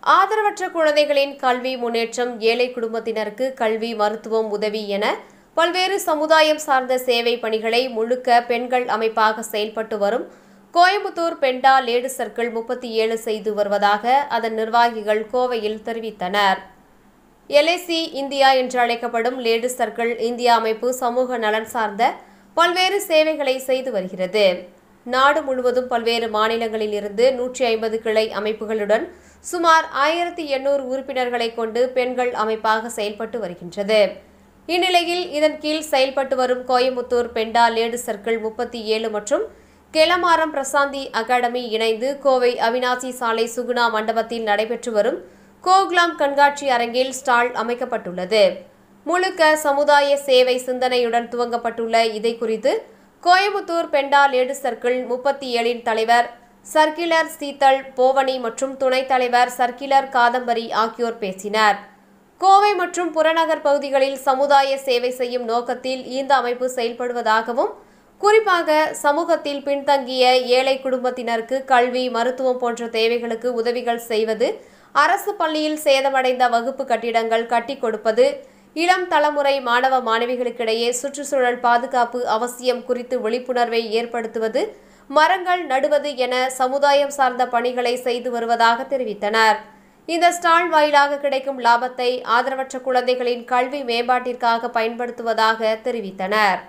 ஆதரவற்ற குழந்தைகளின் கல்வி முன்னேற்றம் ஏழை குடும்பத்தினருக்கு கல்வி மருத்துவம் உதவி என பல்வேறு சமுதாயம் சார்ந்த சேவை பணிகளை முழுக்க பெண்கள் அமைப்பாக செயல்பட்டு வரும் கோயம்புத்தூர் பெண்டா லேடி சர்க்கிள் முப்பத்தி ஏழு செய்து வருவதாக அதன் நிர்வாகிகள் கோவையில் தெரிவித்தனர் எல்ஐசி இந்தியா என்று அழைக்கப்படும் லேடி சர்க்கிள் இந்தியா அமைப்பு சமூக நலன் சார்ந்த பல்வேறு சேவைகளை செய்து வருகிறது நாடு முழுவதும் பல்வேறு மாநிலங்களில் இருந்து நூற்றி ஐம்பது கிளை அமைப்புகளுடன் சுமார் ஆயிரத்தி எண்ணூறு உறுப்பினர்களை கொண்டு பெண்கள் அமைப்பாக செயல்பட்டு வருகின்றது இந்நிலையில் இதன் கீழ் செயல்பட்டு வரும் கோயம்புத்தூர் பெண்டா லேடி சர்க்கிள் முப்பத்தி ஏழு மற்றும் கெலமாரம் பிரசாந்தி அகாடமி இணைந்து கோவை அவினாசி சாலை சுகுணா மண்டபத்தில் நடைபெற்று வரும் கோகுலாம் கண்காட்சி அரங்கில் ஸ்டால் அமைக்கப்பட்டுள்ளது முழுக்க சமுதாய சேவை சிந்தனையுடன் துவங்கப்பட்டுள்ள இதை குறித்து கோயம்புத்தூர் பெண்டா லேடி சர்க்கிள் முப்பத்தி ஏழின் தலைவர் சர்க்கிலர் சீத்தல் போவனி மற்றும் துணைத் தலைவர் சர்க்கிலர் காதம்பரி ஆகியோர் பேசினர் கோவை மற்றும் புறநகர் பகுதிகளில் சமுதாய சேவை செய்யும் நோக்கத்தில் இந்த அமைப்பு செயல்படுவதாகவும் குறிப்பாக சமூகத்தில் பின்தங்கிய ஏழை குடும்பத்தினருக்கு கல்வி மருத்துவம் போன்ற தேவைகளுக்கு உதவிகள் செய்வது அரசு பள்ளியில் சேதமடைந்த வகுப்பு கட்டிடங்கள் கட்டிக் கொடுப்பது இளம் தலைமுறை மாணவ மாணவிகளுக்கிடையே சுற்றுச்சூழல் பாதுகாப்பு அவசியம் குறித்து விழிப்புணர்வை ஏற்படுத்துவது மரங்கள் நடுவது என சமுதாயம் சார்ந்த பணிகளை செய்து வருவதாக தெரிவித்தனர் இந்த ஸ்டால் வாயிலாக கிடைக்கும் லாபத்தை ஆதரவற்ற குழந்தைகளின் கல்வி மேம்பாட்டிற்காக பயன்படுத்துவதாக தெரிவித்தனர்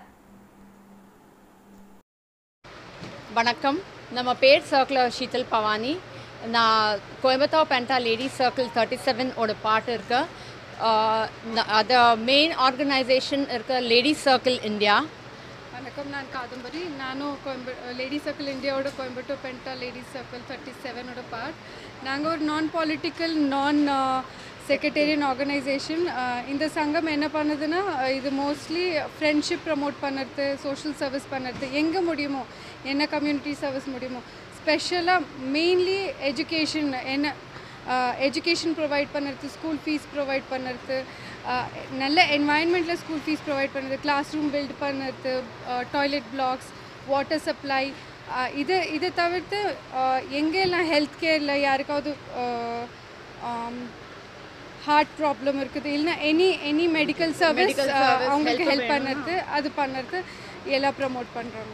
வணக்கம் நம்ம பேர் சர்க்கிள் ஷீதல் பவானி நான் Coimbatore penta lady circle thirty seven ஓட பாட்டு இருக்கு அது மெயின் ஆர்கனைசேஷன் இருக்க லேடி சர்க்கிள் இந்தியா வணக்கம் நான் காதம்பரி ನಾನು கோயம்பு லேடி சர்க்கிள் இந்தியாவோட Coimbatore penta lady circle thirty செவனோட பார்ட் நாங்கள் ஒரு நான் பாலிட்டிக்கல் நான் செக்ரட்டேரியன் ஆர்கனைசேஷன் இந்த சங்கம் என்ன பண்ணுதுன்னா அஹ், இது மோஸ்ட்லி ஃப்ரெண்ட்ஷிப் ப்ரமோட் பண்ணுறது சோஷியல் சர்வீஸ் பண்ணுறது எங்கே முடியுமோ என்ன கம்யூனிட்டி சர்வீஸ் முடியுமோ ஸ்பெஷலாக மெயின்லி எஜுகேஷன் என்ன எஜுகேஷன் ப்ரொவைட் பண்ணுறது ஸ்கூல் ஃபீஸ் ப்ரொவைட் பண்ணுறது நல்ல என்வாயன்மெண்ட்டில் ஸ்கூல் ஃபீஸ் ப்ரொவைட் பண்ணுறது கிளாஸ் ரூம் பில்ட் பண்ணுறது டாய்லெட் பிளாக்ஸ் வாட்டர் சப்ளை இது இதை தவிர்த்து அஹ், எங்கெல்லாம் ஹெல்த் கேரில் யாருக்காவது ஹார்ட் ப்ராப்ளம் இருக்குது இல்லைன்னா any any medical service Medical service, அவங்களுக்கு help ஹெல்ப் வேணும்னா. பண்ணுறது அது பண்ணுறது எல்லாம் ப்ரமோட் பண்ணுறாங்க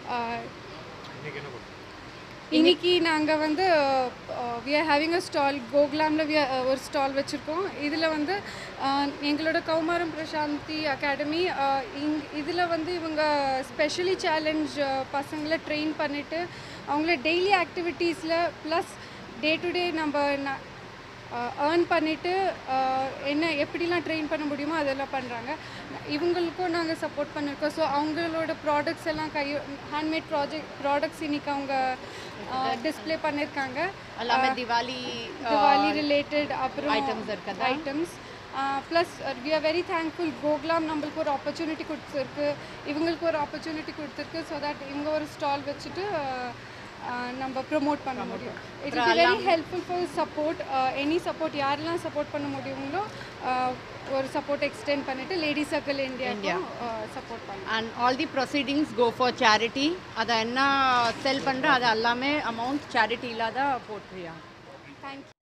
இன்னைக்கு நாங்கள் வந்து we are having a stall கோகுலாமில் வி ஒரு ஸ்டால் வச்சுருக்கோம் இதில் வந்து uh, எங்களோட கௌமாரம் பிரசாந்தி அகாடமி இங் இதில் வந்து இவங்க ஸ்பெஷலி சேலஞ்ச் பசங்களை ட்ரெயின் பண்ணிவிட்டு அவங்கள டெய்லி ஆக்டிவிட்டீஸில் ப்ளஸ் டே டு டே நம்ம ஏர்ன் பண்ணிவிட்டு என்ன எப்படிலாம் ட்ரெயின் பண்ண முடியுமோ அதெல்லாம் பண்ணுறாங்க இவங்களுக்கும் நாங்கள் சப்போர்ட் பண்ணியிருக்கோம் ஸோ அவங்களோட ப்ராடக்ட்ஸ் எல்லாம் கை ஹேண்ட்மேட் ப்ராஜெக்ட் ப்ராடக்ட்ஸ் இன்னைக்கு அவங்க டிஸ்ப்ளே பண்ணியிருக்காங்க எல்லாமே திவாலி திவாலி ரிலேட்டட் அப்புறம் items இருக்குதா? Items plus we are very thankful Gokulam நம்மளுக்கு ஒரு ஆப்பர்ச்சுனிட்டி கொடுத்துருக்கு இவங்களுக்கு ஒரு ஆப்பர்ச்சுனிட்டி கொடுத்துருக்கு ஸோ தட் இவங்க ஒரு ஸ்டால் வச்சுட்டு uh, நம்ம ப்ரொமோட் பண்ண முடியும் it is very helpful for support any support யாரெல்லாம் சப்போர்ட் பண்ண முடியுங்களோ uh, ஒரு சப்போர்ட் எக்ஸ்டெண்ட் பண்ணிட்டு லேடி சர்க்கிள் இந்தியா சப்போர்ட் பண்ணலாம் and all the proceedings go for charity அதை என்ன செல் பண்ணுற அது எல்லாமே அமௌண்ட் சேரிட்டியில் தான் போட்டுருயா தேங்க்யூ